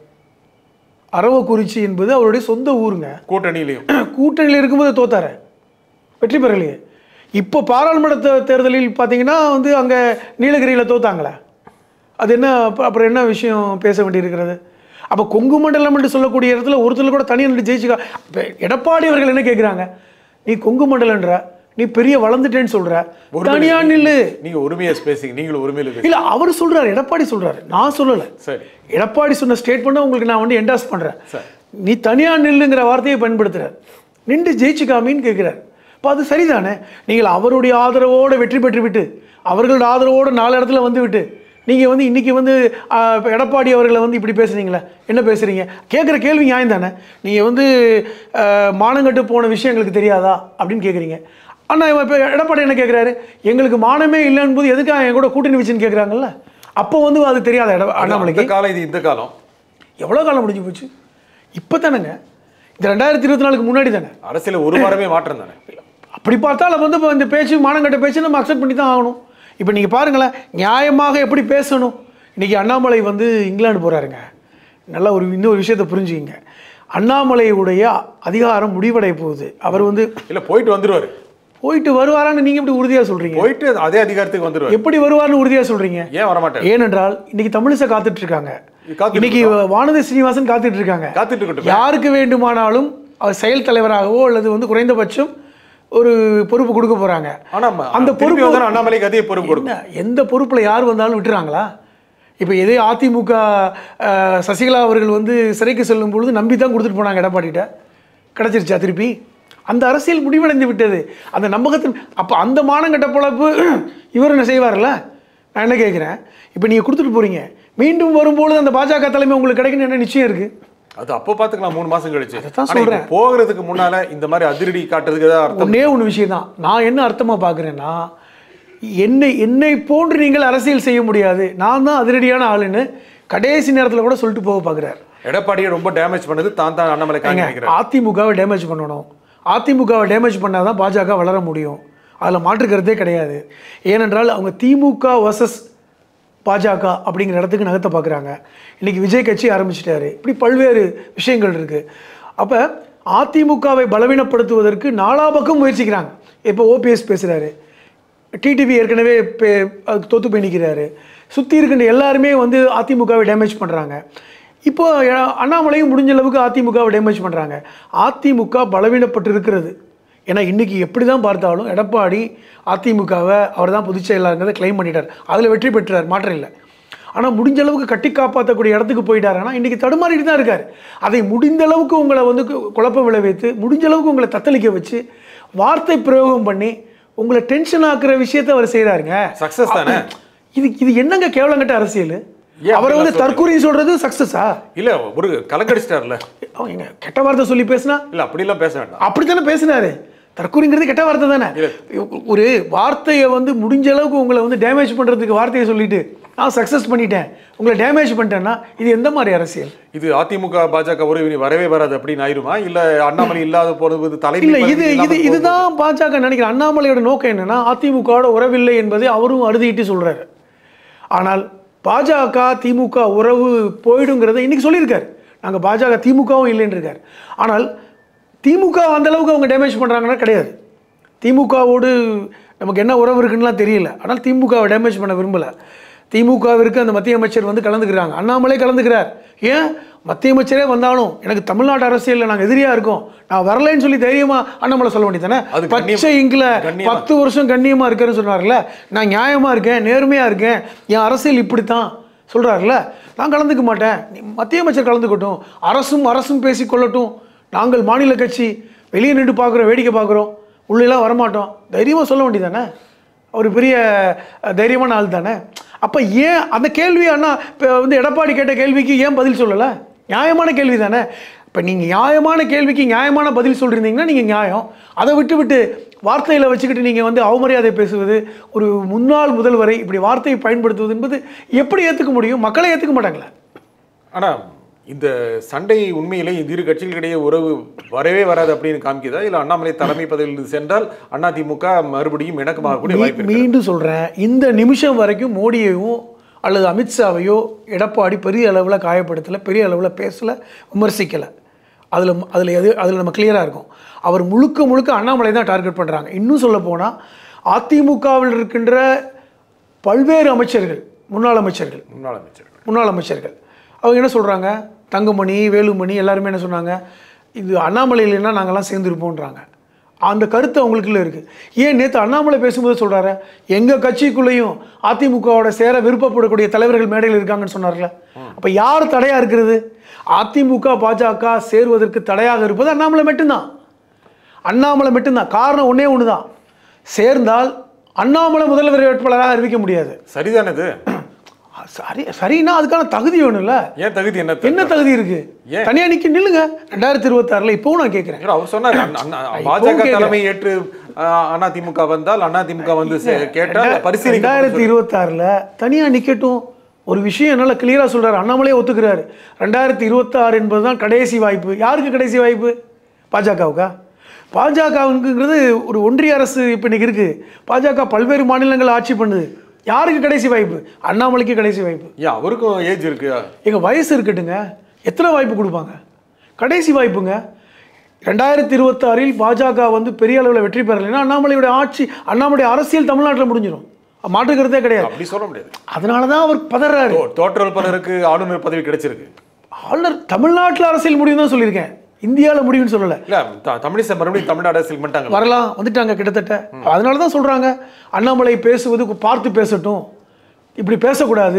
அரவக்குறிச்சி என்பது அவருடைய சொந்த ஊருங்க கூட்டணியிலையும் கூட்டணியில் இருக்கும்போது தோத்தாரு வெற்றி பெறலையே இப்போ பாராளுமன்ற தே- தேர்தலில் பார்த்தீங்கன்னா வந்து அங்கே நீலகிரியில் தோத்தாங்களே அது என்ன அப்ப- அப்புறம் என்ன விஷயம் பேச வேண்டியிருக்கிறது அப்போ கொங்கு மண்டலம் என்று சொல்லக்கூடிய இடத்துல ஒருத்தர் கூட தனியாக நின்று ஜெயிச்சுக்கா இப்போ எடப்பாடி அவர்கள் என்ன கேட்குறாங்க நீ கொங்கு மண்டலன்ற நீ பெரிய வளர்ந்துட்டேன்னு சொல்ற தனியா நில்லு நீங்க உரிமையை பேசுங்க நீங்களும் உரிமையில பேசுங்க இல்ல அவர் சொல்றாரு எடப்பாடி சொல்றாரு நான் சொல்லல சரி எடப்பாடி சொன்ன ஸ்டேட்மெண்ட் உங்களுக்கு நான் வந்து என்டாஸ் பண்றேன் சரி. நீ தனியா நில்லுங்கிற வார்த்தையை பயன்படுத்துறார் நின்று ஜெயிச்சுக்காமின்னு கேட்கிறார் இப்போ அது சரிதானே நீங்கள் அவருடைய ஆதரவோடு வெற்றி பெற்று விட்டு அவர்களோட ஆதரவோடு நாலு இடத்துல வந்து விட்டு நீங்கள் வந்து இன்னைக்கு வந்து ஆஹ், இப்ப எடப்பாடி அவர்களை வந்து இப்படி பேசுறீங்களே என்ன பேசுறீங்க கேட்குற கேள்வி நியாயம் தானே நீங்கள் வந்து ஆஹ், மானங்கட்டு போன விஷயம் எங்களுக்கு தெரியாதா அப்படின்னு கேட்குறீங்க ஆனால் இப்போ எடப்பாடி என்ன கேட்குறாரு எங்களுக்கு மானமே இல்லைன்னு போது எதுக்கு என் கூட கூட்டணி வச்சுன்னு கேட்குறாங்கல்ல அப்போ வந்து அது தெரியாத எட அண்ணாமலைக்கு அந்த காலம் இது இந்த காலம் எவ்வளோ காலம் முடிஞ்சு போச்சு இப்போ தானேங்க இந்த ரெண்டாயிரத்தி இருபத்தி நாலுக்கு முன்னாடி தானே அரசியல ஒரு வாரமே மாற்றம் தானே அப்படி பார்த்தாலும் வந்து இப்போ இந்த பேச்சு மானங்கட்ட பேச்சு நம்ம அக்செப்ட் பண்ணி தான் ஆகணும் இப்போ நீங்கள் பாருங்களேன் நியாயமாக எப்படி பேசணும் இன்றைக்கி அண்ணாமலை வந்து இங்கிலாந்து போகிறாருங்க நல்லா ஒரு இன்னொரு விஷயத்தை புரிஞ்சுக்கிங்க அண்ணாமலையுடைய அதிகாரம் முடிவடைய போகுது அவர் வந்து இல்ல போயிட்டு வந்துருவாரு போயிட்டு வருவாரான்னு நீங்கள் எப்படி உறுதியாக சொல்கிறீங்க போயிட்டு அதே அதிகாரத்துக்கு வந்துருவாரு எப்படி வருவார்னு உறுதியாக சொல்கிறீங்க ஏன் வரமாட்டாரு ஏனென்றால் இன்னைக்கு தமிழிசை காத்துட்டு இருக்காங்க காத்துட்டு இன்னைக்கு வானதி ஸ்ரீனிவாசன் காத்துட்டு இருக்காங்க காத்துட்டு இருக்கட்டும் யாருக்கு வேண்டுமானாலும் அவர் செயல் தலைவராகவோ அல்லது வந்து குறைந்தபட்சம் ஒரு பொறுப்பு கொடுக்க போறாங்க ஆனா அந்த அந்த பொறுப்பு- பொறுப்பு அண்ணாமலைக்கு அதே பொறுப்பு கொடுக்கும் என்ன எந்த பொறுப்புல யார் வந்தாலும் விட்டுறாங்களா இப்போ எதே அதிமுக அஹ், சசிகலா அவர்கள் வந்து சிறைக்கு செல்லும் பொழுது நம்பி தான் கொடுத்துட்டு போனாங்க எடப்பாடிகிட்ட கிடச்சிருச்சா திருப்பி அந்த அரசியல் முடிவடைந்து விட்டது அந்த நம்பகத்தின் அப்போ அந்த மானங்கட்ட பொழப்பு இவர் என்ன செய்வார்ல நான் என்ன கேட்குறேன் இப்போ நீங்கள் கொடுத்துட்டு போகிறீங்க மீண்டும் வரும்பொழுது அந்த பாஜக தலைமை உங்களுக்கு கிடைக்கணும் என்ன நிச்சயம் இருக்குது அது அப்போ பாத்துக்கலாம் மூணு மாசம் கழிச்சு அதைத்தான் ஆனா இப்ப சொல்றேன். போகிறதுக்கு முன்னால இந்த மாதிரி அதிரடி காட்டுறதுக்கு ஏதாவது அர்த்தம் ஒன்றே ஒன்று விஷயம் தான் நான் என்ன அர்த்தமாக பார்க்குறேன்னா என்னை என்னை போன்று நீங்கள் அரசியல் செய்ய முடியாது நான் தான் அதிரடியான ஆளுன்னு கடைசி நேரத்தில் கூட சொல்லிட்டு போக பார்க்குறாரு எடப்பாடியை ரொம்ப டேமேஜ் பண்ணது தான் தான் அண்ணாமலை காங்க நினைக்கிறேன் அதிமுகவை டேமேஜ் பண்ணணும் அதிமுகவை டேமேஜ் பண்ணால் தான் பாஜக வளர முடியும் அதில் மாற்றுக்கிறதே கிடையாது ஏனென்றால் அவங்க திமுக வர்சஸ் பாஜக அப்படிங்கிற இடத்துக்கு நகர்த்த பார்க்குறாங்க இன்றைக்கி விஜய் கட்சி ஆரம்பிச்சிட்டாரு இப்படி பல்வேறு விஷயங்கள் இருக்குது அப்போ அதிமுகவை பலவீனப்படுத்துவதற்கு நாலா பக்கம் முயற்சிக்கிறாங்க இப்போ ஓபிஎஸ் பேசுகிறாரு டிடிவி ஏற்கனவே பே அதுக்கு தோத்து போய் நிற்கிறாரு சுற்றி இருக்கின்ற எல்லாருமே வந்து அதிமுகவை டேமேஜ் பண்ணுறாங்க இப்போ அஹ், அண்ணாமலையும் முடிஞ்ச அளவுக்கு அதிமுகவை டேமேஜ் பண்ணுறாங்க அதிமுக பலவீனப்பட்டு இருக்கிறது ஏன்னா இன்றைக்கி எப்படி தான் பார்த்தாலும் எடப்பாடி அதிமுகவை அவர் தான் பொதுச் செயலாளர்ங்கிறத க்ளைம் பண்ணிட்டார் அதில் வெற்றி பெற்றார் மாற்றம் இல்லை ஆனால் முடிஞ்ச அளவுக்கு கட்டி காப்பாற்றக்கூடிய இடத்துக்கு போயிட்டாருன்னா இன்றைக்கி தடுமாறிட்டு தான் இருக்கார் அதை முடிந்த அளவுக்கு உங்களை வந்து கு- குழப்பம் விளைவித்து முடிஞ்ச அளவுக்கு உங்களை தத்தளிக்க வச்சு வார்த்தை பிரயோகம் பண்ணி உங்களை டென்ஷன் ஆக்குற விஷயத்தை அவர் செய்கிறாருங்க சக்சஸ் தானே இது இது என்னங்க கேவலங்கட்ட அரசியல் ஏன் அவரை வந்து அப்படிலாம் தற்கொலை சொல்றது சக்சஸா இல்ல ஒரு கலக்கடிச்சிட்டார்ல எங்க கெட்ட வார்த்தை சொல்லி பேசினா இல்ல அப்படிலாம் பேச வேண்டாம் அப்படித்தானே பேசினாரு தற்கொலைங்கிறது கெட்ட வார்த்தை தானே ஒரு வார்த்தையை வந்து முடிஞ்ச அளவுக்கு உங்களை வந்து டேமேஜ் பண்றதுக்கு வார்த்தையை சொல்லிட்டு நான் சக்ஸஸ் பண்ணிட்டேன் உங்களை டேமேஜ் பண்ணிட்டேன்னா இது எந்த மாதிரி அரசியல் இது அதிமுக பாஜக உறவு இனி வரவே வராது அப்படின்னு ஆயிருமா இல்ல அண்ணாமலை இல்லாத போறது தலைமை இல்ல பதவி இது இல்லாம இது போகுது. இதுதான் பாஜக நினைக்கிறேன் அண்ணாமலையோட நோக்கம் என்னன்னா அதிமுகவோட உறவில்லை என்பதை அவரும் அறுதிட்டு சொல்றாரு ஆனால் பாஜக திமுக உறவு போயிடுங்கிறத இன்னைக்கு சொல்லியிருக்காரு நாங்கள் பாஜக திமுகவும் இல்லைன்னு இருக்கார் ஆனால் திமுக அந்த அளவுக்கு அவங்க டேமேஜ் பண்ணுறாங்கன்னா கிடையாது திமுகவோடு நமக்கு என்ன உறவு இருக்குன்னுலாம் தெரியல ஆனால் திமுகவை டேமேஜ் பண்ண விரும்பலை திமுகவிற்கு அந்த மத்திய அமைச்சர் வந்து கலந்துக்கிறாங்க அண்ணாமலை கலந்துக்கிறார் ஏன் மத்திய அமைச்சரே வந்தாலும் எனக்கு தமிழ்நாட்டு அரசியலில் நாங்கள் எதிரியாக இருக்கோம் நான் வரலைன்னு சொல்லி தைரியமாக அண்ணாமலை சொல்ல வேண்டியதானே அது கண்ணியம். பச்சை இங்கில் கண்ணியமா. பத்து வருஷம் கண்ணியமாக இருக்கேன்னு சொன்னார்ல நான் நியாயமாக இருக்கேன் நேர்மையாக இருக்கேன் என் அரசியல் இப்படித்தான் சொல்கிறாருல நான் கலந்துக்க மாட்டேன் நீ மத்திய அமைச்சர் கலந்துக்கட்டும் அரசும் அரசும் பேசி கொள்ளட்டும் நாங்கள் மாநில கட்சி வெளியே நின்று பார்க்குறோம் வேடிக்கை பார்க்குறோம் உள்ளெல்லாம் வரமாட்டோம் தைரியமாக சொல்ல வேண்டியதானே ஒரு பெரிய அஹ், தைரியமான ஆள் தானே அப்போ ஏன் அந்த கேள்வி அண்ணா இப்போ வந்து எடப்பாடி கேட்ட கேள்விக்கு ஏன் பதில் சொல்லலை நியாயமான கேள்வி தானே இப்போ நீங்கள் நியாயமான கேள்விக்கு நியாயமான பதில் சொல்லியிருந்தீங்கன்னா நீங்கள் நியாயம் அதை விட்டு விட்டு வார்த்தையில் வச்சுக்கிட்டு நீங்கள் வந்து அவமரியாதை பேசுவது ஒரு முன்னாள் முதல்வரை இப்படி வார்த்தையை பயன்படுத்துவது என்பது எப்படி ஏற்றுக்க முடியும் மக்களை ஏற்றுக்க மாட்டாங்களே ஆனா இந்த சண்டை உண்மையிலே இந்த இரு கட்சிகளிடையே உறவு வரவே வராது அப்படின்னு காமிக்குதா இல்ல அண்ணாமலை தலைமை பதவியில் சென்றால் அதிமுக மறுபடியும் இணக்கமாகக்கூடிய வாய்ப்பு இருக்கு மீண்டும் சொல்கிறேன் இந்த நிமிஷம் வரைக்கும் மோடியையும் அல்லது அமித்ஷாவையோ எடப்பாடி பெரிய அளவில் காயப்படுத்தலை பெரிய அளவில் பேசலை விமர்சிக்கலை அதில் அதில் எது அதில் நம்ம கிளியராக இருக்கும் அவர் முழுக்க முழுக்க அண்ணாமலை தான் டார்கெட் பண்ணுறாங்க இன்னும் சொல்ல போனால் அதிமுகவில் இருக்கின்ற பல்வேறு அமைச்சர்கள் முன்னாள் அமைச்சர்கள் முன்னாள் அமைச்சர்கள் முன்னாள் அமைச்சர்கள் அவங்க என்ன சொல்கிறாங்க தங்கமணி வேலுமணி எல்லாருமே என்ன சொன்னாங்க இது அண்ணாமலை இல்லைன்னா நாங்கள்லாம் சேர்ந்துருப்போன்றாங்க அந்த கருத்து அவங்களுக்குள்ள இருக்குது ஏன் நேற்று அண்ணாமலை பேசும்போது சொல்கிறாரு எங்கள் கட்சிக்குள்ளேயும் அதிமுகவோட சேர விருப்பப்படக்கூடிய தலைவர்கள் மேடையில் இருக்காங்கன்னு சொன்னார்ல அப்போ யார் தடையாக இருக்கிறது அதிமுக பாஜக சேருவதற்கு தடையாக இருப்பது அண்ணாமலை மட்டும்தான் அண்ணாமலை மட்டும்தான் காரணம் ஒன்றே ஒன்று தான் சேர்ந்தால் அண்ணாமலை முதல்வர் வேட்பாளராக அறிவிக்க முடியாது சரிதானே இது சரி சரின்னா அதுக்கான தகுதி வேணும்ல ஏன் தகுதி என்ன என்ன தகுதி இருக்கு ஏன்? தனியா நிக்க நில்லுங்க ரெண்டாயிரத்தி இருபத்தாறுல இப்பவும் நான் கேட்கிறேன் இல்ல, அவர் சொன்னார் அண்ணா- அண்ணா- இப்பவும் பாஜக கேட்கிறேன். தலைமை ஏற்று அஹ், அதிமுக வந்தால் அதிமுக வந்து சே- கேட்டால் பரிசீலிக்க ரெண்டாயிரத்தி இருபத்தாறுல தனியா நிக்கட்டும் ஒரு விஷயம் என்னால கிளியரா சொல்றாரு அண்ணாமலே ஒத்துக்கிறாரு ரெண்டாயிரத்தி இருபத்தாறு என்பது தான் கடைசி வாய்ப்பு யாருக்கு கடைசி வாய்ப்பு பாஜகவுக்கா பாஜகவுங்கிறது ஒரு ஒன்றிய அரசு இப்போ இன்னைக்கு இருக்கு பாஜக பல்வேறு மாநிலங்கள் ஆட்சி பண்ணுது யாருக்கு கடைசி வாய்ப்பு அண்ணாமலைக்கு கடைசி வாய்ப்பு ஏன் அவருக்கும் ஏஜ் இருக்கு எங்கள் வயசு இருக்கட்டுங்க எத்தனை வாய்ப்பு கொடுப்பாங்க கடைசி வாய்ப்புங்க ரெண்டாயிரத்தி இருபத்தாறில் பாஜக வந்து பெரிய அளவில் வெற்றி பெறலைன்னா அண்ணாமலையோட ஆட்சி அண்ணாமலை அரசியல் தமிழ்நாட்டில் முடிஞ்சிடும் மாற்றுக்கிறதே கிடையாது அப்படி சொல்ல முடியாது அதனால தான் அவர் பதறாரு தோ- தோற்றல் பலருக்கு ஆளுநர் பதவி கிடைச்சிருக்கு ஆளுநர் தமிழ்நாட்டில் அரசியல் முடியும் தான் சொல்லியிருக்கேன் இந்தியாவில் முடியும்னு சொல்லலை இல்ல த- தமிழிசை மறுபடியும் தமிழ்நாடு அரசியல் பண்ணிட்டாங்க வரலாம் வந்துட்டாங்க கிட்டத்தட்ட அதனால தான் சொல்கிறாங்க அண்ணாமலை பேசுவது பார்த்து பேசட்டும் இப்படி பேசக்கூடாது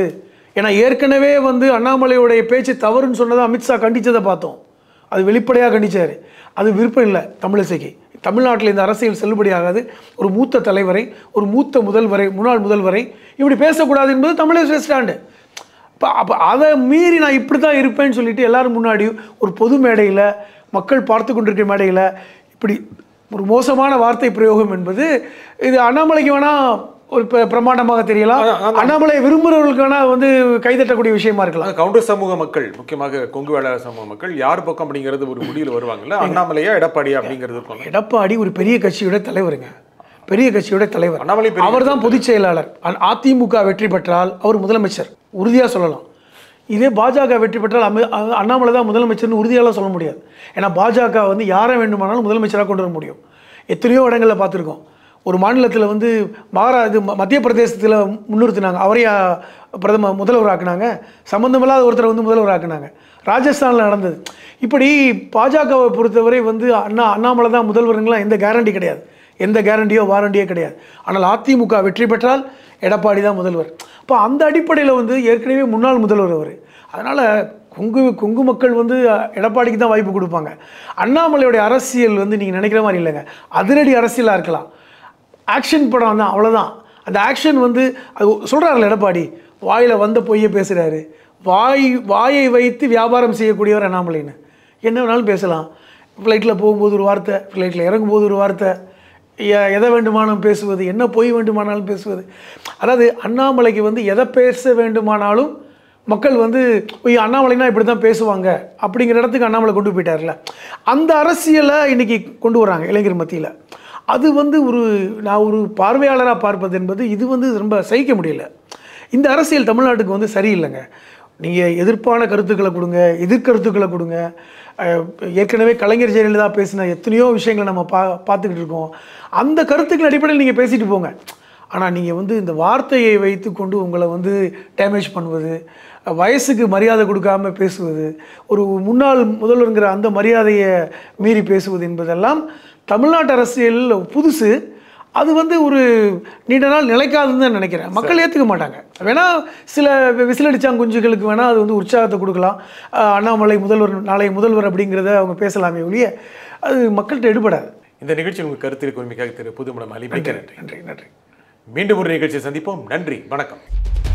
ஏன்னா ஏற்கனவே வந்து அண்ணாமலையுடைய பேச்சு தவறுன்னு சொன்னதை அமித்ஷா கண்டிச்சதை பார்த்தோம் அது வெளிப்படையாக கண்டிச்சார் அது விருப்பம் இல்லை தமிழிசைக்கு தமிழ்நாட்டில் இந்த அரசியல் செல்லுபடியாகாது ஒரு மூத்த தலைவரை ஒரு மூத்த முதல்வரை முன்னாள் முதல்வரை இப்படி பேசக்கூடாது என்பது தமிழிசை ஸ்டாண்டு இப்போ அப்போ அதை மீறி நான் இப்படி தான் இருப்பேன்னு சொல்லிட்டு எல்லாரும் முன்னாடியும் ஒரு பொது மேடையில் மக்கள் பார்த்து கொண்டிருக்கிற மேடையில் இப்படி ஒரு மோசமான வார்த்தை பிரயோகம் என்பது இது அண்ணாமலைக்கு வேணால் ஒரு பிர- பிரமாண்டமாக தெரியலாம் அண்ணாமலை விரும்புகிறவர்களுக்கு வேணால் வந்து கைதட்டக்கூடிய விஷயமா இருக்கலாம் அதாவது கவுண்டர் சமூக மக்கள் முக்கியமாக கொங்கு வேளாளர் சமூக மக்கள் யார் பக்கம் அப்படிங்கிறது ஒரு முடிவில் வருவாங்கல்ல அண்ணாமலையா எடப்பாடியா அப்படிங்கிறது இருக்கும் எடப்பாடி ஒரு பெரிய கட்சியோட தலைவருங்க பெரிய கட்சியோட தலைவர் அண்ணாமலை பெரிய அவர் தான் பொதுச் செயலாளர் அ- அதிமுக வெற்றி பெற்றால் அவர் முதலமைச்சர் உறுதியாக சொல்லலாம் இதே பாஜக வெற்றி பெற்றால் அமி அ- அண்ணாமலை தான் முதலமைச்சர்னு உறுதியாலாம் சொல்ல முடியாது ஏன்னா பாஜக வந்து யாரை வேண்டுமானாலும் முதலமைச்சராக கொண்டு வர முடியும் எத்தனையோ இடங்களில் பார்த்துருக்கோம் ஒரு மாநிலத்தில் வந்து மகாரா இது ம- மத்திய பிரதேசத்தில் முன்னிறுத்தினாங்க அவரையா பிரதம முதல்வர் ஆக்குனாங்க சம்மந்தமில்லாத ஒருத்தரை வந்து முதல்வர் ஆக்குனாங்க ராஜஸ்தானில் நடந்தது இப்படி பாஜகவை பொறுத்தவரை வந்து அண்ணா அண்ணாமலை தான் முதல்வருங்களாம் எந்த கேரண்டி கிடையாது எந்த கேரண்டியோ வாரண்டியோ கிடையாது ஆனால் அதிமுக வெற்றி பெற்றால் எடப்பாடி தான் முதல்வர் அப்போ அந்த அடிப்படையில் வந்து ஏற்கனவே முன்னாள் முதல்வர் அவர் அதனால் கொங்கு கொங்கு மக்கள் வந்து அஹ், எடப்பாடிக்கு தான் வாய்ப்பு கொடுப்பாங்க அண்ணாமலையோடைய அரசியல் வந்து நீங்கள் நினைக்கிற மாதிரி இல்லைங்க அதிரடி அரசியலாக இருக்கலாம் ஆக்ஷன் படம் தான் அவ்வளோதான் அந்த ஆக்ஷன் வந்து அது சொல்கிறாருல எடப்பாடி வாயில் வந்த பொய்யை பேசுகிறாரு வாய் வாயை வைத்து வியாபாரம் செய்யக்கூடியவர் அண்ணாமலைன்னு என்ன வேணாலும் பேசலாம் ஃப்ளைட்டில் போகும்போது ஒரு வார்த்தை ஃப்ளைட்டில் இறங்கும்போது ஒரு வார்த்தை எ- எதை வேண்டுமானாலும் பேசுவது என்ன பொய் வேண்டுமானாலும் பேசுவது அதாவது அண்ணாமலைக்கு வந்து எதை பேச வேண்டுமானாலும் மக்கள் வந்து "ஐயோ, அண்ணாமலைனா இப்படி தான் பேசுவாங்க அப்படிங்கிற இடத்துக்கு அண்ணாமலை கொண்டு போயிட்டார்ல அந்த அரசியலை இன்னைக்கு கொண்டு வராங்க இளைஞர் மத்தியில் அது வந்து ஒரு நான் ஒரு பார்வையாளராக பார்ப்பது என்பது இது வந்து ரொம்ப சகிக்க முடியல இந்த அரசியல் தமிழ்நாட்டுக்கு வந்து சரியில்லைங்க நீங்கள் எதிர்ப்பான கருத்துக்களை கொடுங்க எதிர்கருத்துக்களை கொடுங்க அஹ், ஏற்கனவே கலைஞர் ஜெயலலிதா பேசின எத்தனையோ விஷயங்களை நம்ம பா பார்த்துக்கிட்டு இருக்கோம் அந்த கருத்துக்கள் அடிப்படையில் நீங்கள் பேசிட்டு போங்க ஆனால் நீங்கள் வந்து இந்த வார்த்தையை வைத்துக்கொண்டு உங்களை வந்து டேமேஜ் பண்ணுவது வயசுக்கு மரியாதை கொடுக்காம பேசுவது ஒரு முன்னாள் முதல்வருங்கிற அந்த மரியாதையை மீறி பேசுவது என்பதெல்லாம் தமிழ்நாட்டு அரசியல் புதுசு அது வந்து ஒரு நீண்ட நாள் நிலைக்காதுன்னு தான் நினைக்கிறேன் மக்கள் ஏற்றுக்க மாட்டாங்க வேணா சில விசிலடிச்சாங்குஞ்சுகளுக்கு வேணா அது வந்து உற்சாகத்தை கொடுக்கலாம் அஹ் அண்ணாமலை முதல்வர் நாளை முதல்வர் அப்படிங்கிறத அவங்க பேசலாமே ஒழிய அது மக்கள்கிட்ட எடுபடாது இந்த நிகழ்ச்சி உங்கள் கருத்திற்கு உரிமைக்காக திரு புதுமணம் அலி மிக்க நன்றி நன்றி நன்றி மீண்டும் ஒரு நிகழ்ச்சியை சந்திப்போம் நன்றி வணக்கம்